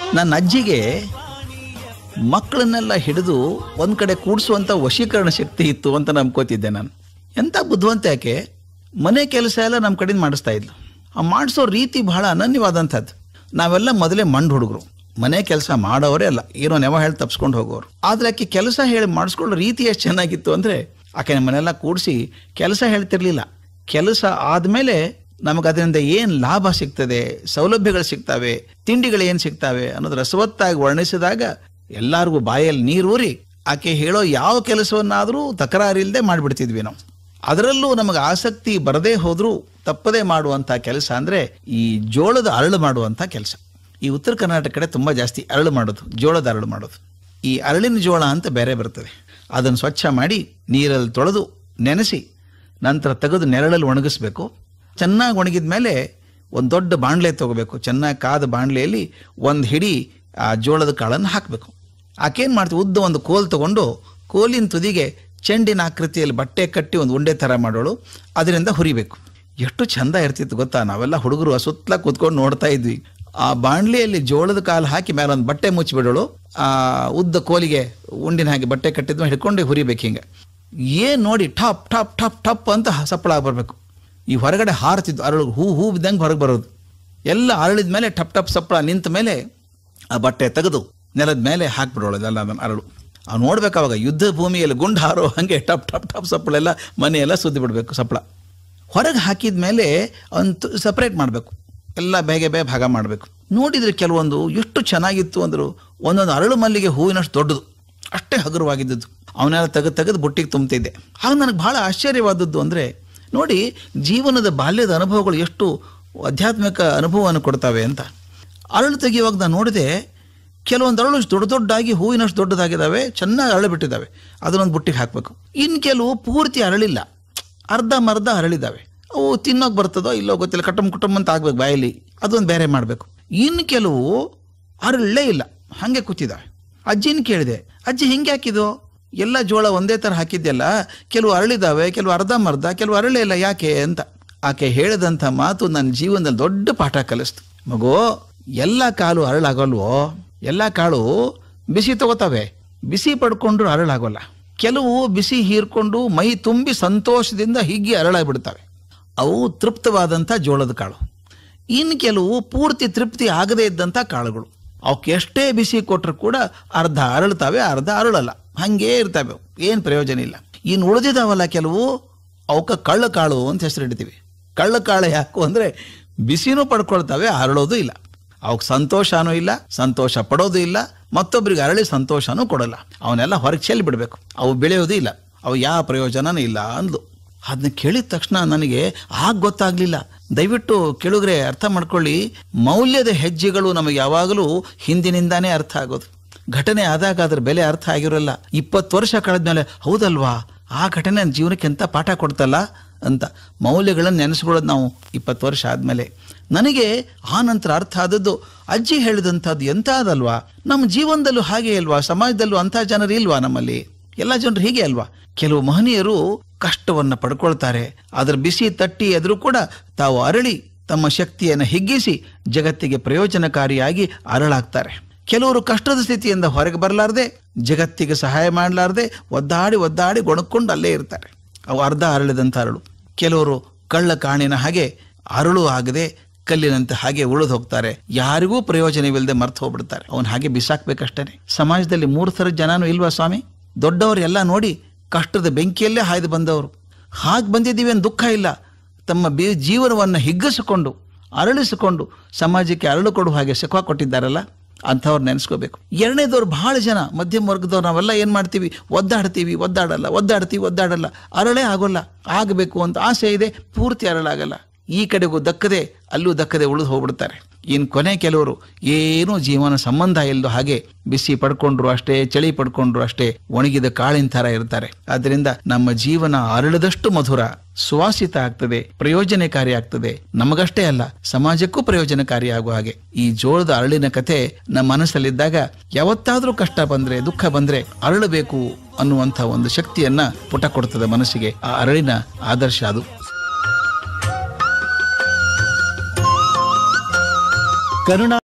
ನನ್ನ ಅಜ್ಜಿಗೆ ಮಕ್ಕಳನ್ನೆಲ್ಲ ಹಿಡಿದು ಒಂದು ಕಡೆ ಕೂಡಿಸುವಂಥ ವಶೀಕರಣ ಶಕ್ತಿ ಇತ್ತು ಅಂತ ನಂಬ್ಕೋತಿದ್ದೆ ನಾನು ಎಂಥ ಬುದ್ಧಿವಂತ ಯಾಕೆ ಮನೆ ಕೆಲಸ ಎಲ್ಲ ನಮ್ಮ ಕಡೆಯಿಂದ ಮಾಡಿಸ್ತಾ ಇದ್ಲು ಆ ಮಾಡಿಸೋ ರೀತಿ ಬಹಳ ಅನನ್ಯವಾದಂಥದ್ದು ನಾವೆಲ್ಲ ಮೊದಲೇ ಮಂಡ್ ಹುಡುಗರು ಮನೆ ಕೆಲಸ ಮಾಡೋರೇ ಅಲ್ಲ ಏನೋ ನೆವ ಹೇಳಿ ತಪ್ಸ್ಕೊಂಡು ಹೋಗೋರು ಆದರೆ ಆಕೆ ಕೆಲಸ ಹೇಳಿ ಮಾಡಿಸ್ಕೊಳ್ಳೋ ರೀತಿ ಎಷ್ಟು ಚೆನ್ನಾಗಿತ್ತು ಅಂದರೆ ಆಕೆ ನಮ್ಮನ್ನೆಲ್ಲ ಕೂಡಿಸಿ ಕೆಲಸ ಹೇಳ್ತಿರ್ಲಿಲ್ಲ ಕೆಲಸ ಆದಮೇಲೆ ನಮಗೆ ಅದರಿಂದ ಏನು ಲಾಭ ಸಿಗ್ತದೆ ಸೌಲಭ್ಯಗಳು ಸಿಗ್ತವೆ ತಿಂಡಿಗಳು ಏನು ಸಿಗ್ತವೆ ಅನ್ನೋದು ರಸವತ್ತಾಗಿ ವರ್ಣಿಸಿದಾಗ ಎಲ್ಲರಿಗೂ ಬಾಯಲ್ಲಿ ನೀರೂರಿ ಆಕೆ ಹೇಳೋ ಯಾವ ಕೆಲಸವನ್ನಾದರೂ ತಕರಾರಿಲ್ಲದೆ ಮಾಡಿಬಿಡ್ತಿದ್ವಿ ನಾವು ಅದರಲ್ಲೂ ನಮಗೆ ಆಸಕ್ತಿ ಬರದೇ ಹೋದರೂ ತಪ್ಪದೇ ಮಾಡುವಂಥ ಕೆಲಸ ಅಂದರೆ ಈ ಜೋಳದ ಅರಳು ಮಾಡುವಂಥ ಕೆಲಸ ಈ ಉತ್ತರ ಕರ್ನಾಟಕ ಕಡೆ ತುಂಬ ಜಾಸ್ತಿ ಅರಳು ಮಾಡೋದು ಜೋಳದ ಅರಳು ಮಾಡೋದು ಈ ಅರಳಿನ ಜೋಳ ಅಂತ ಬೇರೆ ಬರ್ತದೆ ಅದನ್ನು ಸ್ವಚ್ಛ ಮಾಡಿ ನೀರಲ್ಲಿ ತೊಳೆದು ನೆನೆಸಿ ನಂತರ ತೆಗೆದು ನೆರಳಲ್ಲಿ ಒಣಗಿಸ್ಬೇಕು ಚೆನ್ನಾಗಿ ಒಣಗಿದ ಮೇಲೆ ಒಂದು ದೊಡ್ಡ ಬಾಣಲೆ ತೊಗೋಬೇಕು ಚೆನ್ನಾಗಿ ಕಾದ ಬಾಣಲೆಯಲ್ಲಿ ಒಂದು ಹಿಡಿ ಆ ಜೋಳದ ಕಾಳನ್ನು ಹಾಕಬೇಕು ಆಕೇನು ಮಾಡ್ತೀವಿ ಉದ್ದ ಒಂದು ಕೋಲ್ ತಗೊಂಡು ಕೋಲಿನ ತುದಿಗೆ ಚೆಂಡಿನ ಆಕೃತಿಯಲ್ಲಿ ಬಟ್ಟೆ ಕಟ್ಟಿ ಒಂದು ಉಂಡೆ ಥರ ಮಾಡೋಳು ಅದರಿಂದ ಹುರಿಬೇಕು ಎಷ್ಟು ಚಂದ ಇರ್ತಿತ್ತು ಗೊತ್ತಾ ನಾವೆಲ್ಲ ಹುಡುಗರು ಸುತ್ತಲ ಕೂತ್ಕೊಂಡು ನೋಡ್ತಾ ಇದ್ವಿ ಆ ಬಾಣಲೆಯಲ್ಲಿ ಜೋಳದ ಕಾಲು ಹಾಕಿ ಮೇಲೆ ಒಂದು ಬಟ್ಟೆ ಮುಚ್ಚಿಬಿಡೋಳು ಆ ಉದ್ದ ಕೋಲಿಗೆ ಉಂಡಿನ ಹಾಗೆ ಬಟ್ಟೆ ಕಟ್ಟಿದ್ಮೇಲೆ ಹಿಡ್ಕೊಂಡು ಹುರಿಬೇಕು ಹಿಂಗೆ ಏನು ನೋಡಿ ಠಪ್ ಠಪ್ ಠಪ್ ಠಪ್ ಅಂತ ಸಪ್ಪಳ ಬರಬೇಕು ಈ ಹೊರಗಡೆ ಹಾರ್ತಿದ್ದು ಅರಳು ಹೂ ಹೂ ಬಿದ್ದಂಗೆ ಹೊರಗೆ ಬರೋದು ಎಲ್ಲ ಅರಳಿದ ಮೇಲೆ ಟಪ್ ಟಪ್ ಸಪ್ಪಳ ನಿಂತ ಮೇಲೆ ಆ ಬಟ್ಟೆ ತೆಗೆದು ನೆಲದ ಮೇಲೆ ಹಾಕ್ಬಿಡೋಳು ಅದೆಲ್ಲ ಅದನ್ನು ಅರಳು ಅವ್ನು ನೋಡ್ಬೇಕು ಅವಾಗ ಯುದ್ಧ ಭೂಮಿಯಲ್ಲಿ ಗುಂಡು ಹಾರೋ ಹಾಗೆ ಟಪ್ ಟಪ್ ಟಪ್ ಸಪ್ಪಳೆಲ್ಲ ಮನೆಯೆಲ್ಲ ಸುದ್ದಿ ಬಿಡಬೇಕು ಸಪ್ಪಳ ಹೊರಗೆ ಹಾಕಿದ ಮೇಲೆ ಒಂದು ಸಪ್ರೇಟ್ ಮಾಡಬೇಕು ಎಲ್ಲ ಬೇಗ ಬೇಗ ಭಾಗ ಮಾಡಬೇಕು ನೋಡಿದರೆ ಕೆಲವೊಂದು ಎಷ್ಟು ಚೆನ್ನಾಗಿತ್ತು ಅಂದರು ಒಂದೊಂದು ಅರಳು ಮಲ್ಲಿಗೆ ಹೂವಿನಷ್ಟು ದೊಡ್ಡದು ಅಷ್ಟೇ ಹಗುರವಾಗಿದ್ದದ್ದು ಅವನ್ನೆಲ್ಲ ತೆಗೆದು ತೆಗೆದು ಬುಟ್ಟಿಗೆ ತುಂಬ್ತಿದ್ದೆ ಆಗ ನನಗೆ ಭಾಳ ಆಶ್ಚರ್ಯವಾದದ್ದು ಅಂದರೆ ನೋಡಿ ಜೀವನದ ಬಾಲ್ಯದ ಅನುಭವಗಳು ಎಷ್ಟು ಆಧ್ಯಾತ್ಮಿಕ ಅನುಭವವನ್ನು ಕೊಡ್ತವೆ ಅಂತ ಅರಳು ತೆಗೆಯುವಾಗ ನಾನು ನೋಡಿದೆ ಕೆಲವೊಂದು ಅರಳು ದೊಡ್ಡ ದೊಡ್ಡಾಗಿ ಹೂವಿನಷ್ಟು ದೊಡ್ಡದಾಗಿದ್ದಾವೆ ಚೆನ್ನಾಗಿ ಅರಳು ಬಿಟ್ಟಿದ್ದಾವೆ ಅದನ್ನೊಂದು ಬುಟ್ಟಿಗೆ ಹಾಕಬೇಕು ಇನ್ನು ಕೆಲವು ಪೂರ್ತಿ ಅರಳಿಲ್ಲ ಅರ್ಧ ಮರ್ಧ ಅರಳಿದ್ದಾವೆ ಅವು ತಿನ್ನೋಕೆ ಬರ್ತದೋ ಇಲ್ಲೋ ಗೊತ್ತಿಲ್ಲ ಕಟ್ಟಮ್ ಕುಟುಂಬ ಅಂತ ಆಗ್ಬೇಕು ಬಾಯಲ್ಲಿ ಅದೊಂದು ಬೇರೆ ಮಾಡಬೇಕು ಇನ್ನು ಕೆಲವು ಅರಳೇ ಇಲ್ಲ ಹಾಗೆ ಕೂತಿದ್ದಾವೆ ಅಜ್ಜಿನ ಕೇಳಿದೆ ಅಜ್ಜಿ ಹಿಂಗೆ ಹಾಕಿದು ಎಲ್ಲ ಜೋಳ ಒಂದೇ ಥರ ಹಾಕಿದ್ಯಲ್ಲ ಕೆಲವು ಅರಳಿದಾವೆ ಕೆಲವು ಅರ್ಧ ಮರ್ಧ ಕೆಲವು ಅರಳೇ ಇಲ್ಲ ಯಾಕೆ ಅಂತ ಆಕೆ ಹೇಳಿದಂಥ ಮಾತು ನನ್ನ ಜೀವನದಲ್ಲಿ ದೊಡ್ಡ ಪಾಠ ಕಲಿಸ್ತು ಮಗು ಎಲ್ಲ ಕಾಲು ಅರಳಾಗಲ್ವೋ ಎಲ್ಲ ಕಾಳು ಬಿಸಿ ತಗೋತಾವೆ ಬಿಸಿ ಪಡ್ಕೊಂಡ್ರು ಅರಳಾಗೋಲ್ಲ ಕೆಲವು ಬಿಸಿ ಹೀರ್ಕೊಂಡು ಮೈ ತುಂಬಿ ಸಂತೋಷದಿಂದ ಹಿಗ್ಗಿ ಅರಳಾಗ್ಬಿಡ್ತವೆ ಅವು ತೃಪ್ತವಾದಂಥ ಜೋಳದ ಕಾಳು ಇನ್ನು ಕೆಲವು ಪೂರ್ತಿ ತೃಪ್ತಿ ಆಗದೇ ಇದ್ದಂಥ ಕಾಳುಗಳು ಅವಕ್ಕೆ ಎಷ್ಟೇ ಬಿಸಿ ಕೊಟ್ಟರು ಕೂಡ ಅರ್ಧ ಅರಳ್ತವೆ ಅರ್ಧ ಅರಳಲ್ಲ ಹಂಗೇ ಇರ್ತವೆ ಏನು ಪ್ರಯೋಜನ ಇಲ್ಲ ಇನ್ನು ಉಳಿದಿದಾವಲ್ಲ ಕೆಲವು ಅವಕ್ಕೆ ಕಳ್ಳ ಕಾಳು ಅಂತ ಹೆಸರಿಡ್ತೀವಿ ಕಳ್ಳ ಕಾಳು ಯಾಕು ಅಂದರೆ ಬಿಸಿನೂ ಪಡ್ಕೊಳ್ತವೆ ಅರಳೋದು ಇಲ್ಲ ಅವಕ್ಕೆ ಸಂತೋಷನೂ ಇಲ್ಲ ಸಂತೋಷ ಪಡೋದು ಇಲ್ಲ ಮತ್ತೊಬ್ಬರಿಗೆ ಅರಳಿ ಸಂತೋಷನೂ ಕೊಡಲ್ಲ ಅವನ್ನೆಲ್ಲ ಹೊರಗೆ ಚೆಲ್ಲಿ ಬಿಡಬೇಕು ಅವು ಬೆಳೆಯೋದು ಇಲ್ಲ ಅವು ಯಾವ ಪ್ರಯೋಜನನೂ ಇಲ್ಲ ಅಂದ್ಲು ಅದನ್ನ ಕೇಳಿದ ತಕ್ಷಣ ನನಗೆ ಆಗ ಗೊತ್ತಾಗ್ಲಿಲ್ಲ ದಯವಿಟ್ಟು ಕೆಳಗ್ರೆ ಅರ್ಥ ಮಾಡ್ಕೊಳ್ಳಿ ಮೌಲ್ಯದ ಹೆಜ್ಜೆಗಳು ನಮಗೆ ಯಾವಾಗಲೂ ಹಿಂದಿನಿಂದಾನೇ ಅರ್ಥ ಆಗೋದು ಘಟನೆ ಆದಾಗ ಅದ್ರ ಬೆಲೆ ಅರ್ಥ ಆಗಿರೋಲ್ಲ ಇಪ್ಪತ್ತು ವರ್ಷ ಕಳೆದ್ಮೇಲೆ ಹೌದಲ್ವಾ ಆ ಘಟನೆ ನನ್ನ ಜೀವನಕ್ಕೆ ಎಂಥ ಪಾಠ ಕೊಡ್ತಲ್ಲ ಅಂತ ಮೌಲ್ಯಗಳನ್ನು ನೆನೆಸ್ಕೊಳ್ಳೋದು ನಾವು ಇಪ್ಪತ್ತು ವರ್ಷ ಆದಮೇಲೆ ನನಗೆ ಆ ನಂತರ ಅರ್ಥ ಆದದ್ದು ಅಜ್ಜಿ ಹೇಳಿದಂಥದ್ದು ಎಂಥದಲ್ವಾ ನಮ್ಮ ಜೀವನದಲ್ಲೂ ಹಾಗೆ ಅಲ್ವಾ ಸಮಾಜದಲ್ಲೂ ಅಂಥ ಜನರು ಇಲ್ವಾ ನಮ್ಮಲ್ಲಿ ಎಲ್ಲ ಜನರು ಹೀಗೆ ಅಲ್ವಾ ಕೆಲವು ಮಹನೀಯರು ಕಷ್ಟವನ್ನು ಪಡ್ಕೊಳ್ತಾರೆ ಅದರ ಬಿಸಿ ತಟ್ಟಿ ಎದುರು ಕೂಡ ತಾವು ಅರಳಿ ತಮ್ಮ ಶಕ್ತಿಯನ್ನು ಹಿಗ್ಗಿಸಿ ಜಗತ್ತಿಗೆ ಪ್ರಯೋಜನಕಾರಿಯಾಗಿ ಅರಳಾಗ್ತಾರೆ ಕೆಲವರು ಕಷ್ಟದ ಸ್ಥಿತಿಯಿಂದ ಹೊರಗೆ ಬರಲಾರ್ದೆ ಜಗತ್ತಿಗೆ ಸಹಾಯ ಮಾಡಲಾರ್ದೆ ಒದ್ದಾಡಿ ಒದ್ದಾಡಿ ಗೊಣಕೊಂಡು ಅಲ್ಲೇ ಇರ್ತಾರೆ ಅವು ಅರ್ಧ ಅರಳಿದಂಥ ಅರಳು ಕೆಲವರು ಕಳ್ಳ ಕಾಣಿನ ಹಾಗೆ ಅರಳು ಆಗದೆ ಕಲ್ಲಿನಂತೆ ಹಾಗೆ ಉಳಿದು ಹೋಗ್ತಾರೆ ಯಾರಿಗೂ ಪ್ರಯೋಜನವಿಲ್ಲದೆ ಮರ್ತು ಹೋಗ್ಬಿಡ್ತಾರೆ ಅವನು ಹಾಗೆ ಬಿಸಾಕ್ಬೇಕಷ್ಟೇ ಸಮಾಜದಲ್ಲಿ ಮೂರು ಥರದ ಜನನೂ ಇಲ್ವಾ ಸ್ವಾಮಿ ದೊಡ್ಡವರು ಎಲ್ಲ ನೋಡಿ ಕಷ್ಟದ ಬೆಂಕಿಯಲ್ಲೇ ಹಾಯ್ದು ಬಂದವರು ಹಾಗೆ ಬಂದಿದ್ದೀವಿ ಅಂತ ದುಃಖ ಇಲ್ಲ ತಮ್ಮ ಬಿ ಜೀವನವನ್ನು ಹಿಗ್ಗಿಸಿಕೊಂಡು ಅರಳಿಸಿಕೊಂಡು ಸಮಾಜಕ್ಕೆ ಅರಳು ಕೊಡುವ ಹಾಗೆ ಸುಖ ಕೊಟ್ಟಿದ್ದಾರಲ್ಲ ಅಂಥವ್ರು ನೆನೆಸ್ಕೋಬೇಕು ಎರಡನೇದವ್ರು ಭಾಳ ಜನ ಮಧ್ಯಮ ವರ್ಗದವ್ರು ನಾವೆಲ್ಲ ಏನು ಮಾಡ್ತೀವಿ ಒದ್ದಾಡ್ತೀವಿ ಒದ್ದಾಡಲ್ಲ ಒದ್ದಾಡ್ತೀವಿ ಒದ್ದಾಡಲ್ಲ ಅರಳೇ ಆಗೋಲ್ಲ ಆಗಬೇಕು ಅಂತ ಆಸೆ ಇದೆ ಪೂರ್ತಿ ಅರಳಾಗಲ್ಲ ಈ ಕಡೆಗೂ ದಕ್ಕದೆ ಅಲ್ಲೂ ದಕ್ಕದೆ ಉಳಿದು ಹೋಗ್ಬಿಡ್ತಾರೆ ಇನ್ನು ಕೊನೆ ಕೆಲವರು ಏನೂ ಜೀವನ ಸಂಬಂಧ ಇಲ್ಲದೋ ಹಾಗೆ ಬಿಸಿ ಪಡ್ಕೊಂಡ್ರು ಅಷ್ಟೇ ಚಳಿ ಪಡ್ಕೊಂಡ್ರು ಅಷ್ಟೇ ಒಣಗಿದ ಕಾಳಿನ ಥರ ಇರ್ತಾರೆ ಆದ್ದರಿಂದ ನಮ್ಮ ಜೀವನ ಅರಳದಷ್ಟು ಮಧುರ ಸುವಾಸಿತ ಆಗ್ತದೆ ಪ್ರಯೋಜನಕಾರಿ ಆಗ್ತದೆ ನಮಗಷ್ಟೇ ಅಲ್ಲ ಸಮಾಜಕ್ಕೂ ಪ್ರಯೋಜನಕಾರಿ ಆಗುವ ಹಾಗೆ ಈ ಜೋಳದ ಅರಳಿನ ಕಥೆ ನಮ್ಮ ಮನಸ್ಸಲ್ಲಿದ್ದಾಗ ಯಾವತ್ತಾದ್ರೂ ಕಷ್ಟ ಬಂದ್ರೆ ದುಃಖ ಬಂದ್ರೆ ಅರಳಬೇಕು ಅನ್ನುವಂಥ ಒಂದು ಶಕ್ತಿಯನ್ನ ಪುಟ ಕೊಡ್ತದೆ ಮನಸ್ಸಿಗೆ ಆ ಅರಳಿನ ಆದರ್ಶ ಅದು ಕರುಣಾ